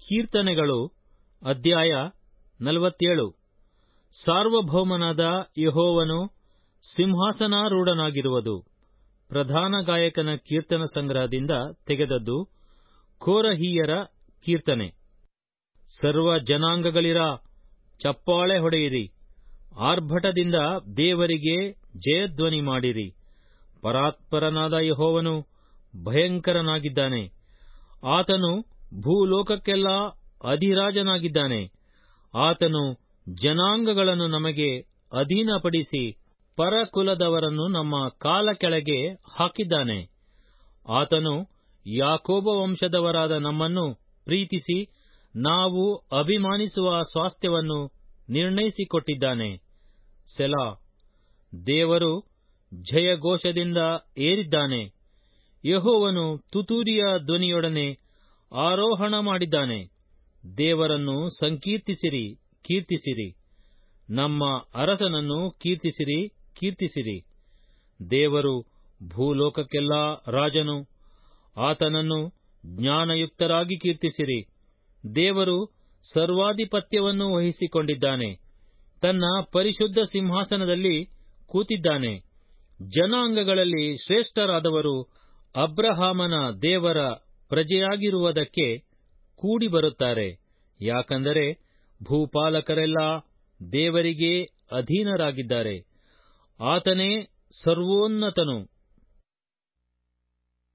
ಕೀರ್ತನೆಗಳು ಅಧ್ಯಾಯ ನಲವತ್ತೇಳು ಸಾರ್ವಭೌಮನಾದ ಯಹೋವನು ಸಿಂಹಾಸನಾರೂಢನಾಗಿರುವುದು ಪ್ರಧಾನ ಗಾಯಕನ ಕೀರ್ತನ ಸಂಗ್ರಹದಿಂದ ತೆಗೆದದ್ದು ಕೋರಹೀಯರ ಕೀರ್ತನೆ ಸರ್ವ ಜನಾಂಗಗಳಿರ ಚಪ್ಪಾಳೆ ಹೊಡೆಯಿರಿ ಆರ್ಭಟದಿಂದ ದೇವರಿಗೆ ಜಯಧ್ವನಿ ಮಾಡಿರಿ ಪರಾತ್ಪರನಾದ ಯಹೋವನು ಭಯಂಕರನಾಗಿದ್ದಾನೆ ಆತನು ಭೂಲೋಕಕ್ಕೆಲ್ಲ ಅಧಿರಾಜನಾಗಿದ್ದಾನೆ ಆತನು ಜನಾಂಗಗಳನ್ನು ನಮಗೆ ಅಧೀನಪಡಿಸಿ ಪರಕುಲದವರನ್ನು ನಮ್ಮ ಕಾಲ ಕೆಳಗೆ ಹಾಕಿದ್ದಾನೆ ಆತನು ಯಾಕೋಬ ವಂಶದವರಾದ ನಮ್ಮನ್ನು ಪ್ರೀತಿಸಿ ನಾವು ಅಭಿಮಾನಿಸುವ ಸ್ವಾಸ್ಥ್ಯವನ್ನು ನಿರ್ಣಯಿಸಿಕೊಟ್ಟಿದ್ದಾನೆ ಸೆಲಾ ದೇವರು ಜಯಘೋಷದಿಂದ ಏರಿದ್ದಾನೆ ಯಹೋವನು ತುತೂರಿಯ ಧ್ವನಿಯೊಡನೆ ಆರೋಹಣ ಮಾಡಿದ್ದಾನೆ ದೇವರನ್ನು ಸಂಕೀರ್ತಿಸಿರಿ ಕೀರ್ತಿಸಿರಿ ನಮ್ಮ ಅರಸನನ್ನು ಕೀರ್ತಿಸಿರಿ ಕೀರ್ತಿಸಿರಿ ದೇವರು ಭೂಲೋಕಕ್ಕೆಲ್ಲ ರಾಜನು ಆತನನ್ನು ಜ್ಞಾನಯುಕ್ತರಾಗಿ ಕೀರ್ತಿಸಿರಿ ದೇವರು ಸರ್ವಾಧಿಪತ್ಯವನ್ನು ವಹಿಸಿಕೊಂಡಿದ್ದಾನೆ ತನ್ನ ಪರಿಶುದ್ಧ ಸಿಂಹಾಸನದಲ್ಲಿ ಕೂತಿದ್ದಾನೆ ಜನಾಂಗಗಳಲ್ಲಿ ಶ್ರೇಷ್ಠರಾದವರು ಅಬ್ರಹಾಮನ ದೇವರ ಪ್ರಜೆಯಾಗಿರುವುದಕ್ಕೆ ಕೂಡಿ ಬರುತ್ತಾರೆ ಯಾಕಂದರೆ ಭೂಪಾಲಕರೆಲ್ಲ ದೇವರಿಗೆ ಅಧೀನರಾಗಿದ್ದಾರೆ ಆತನೇ ಸರ್ವೋನ್ನತನು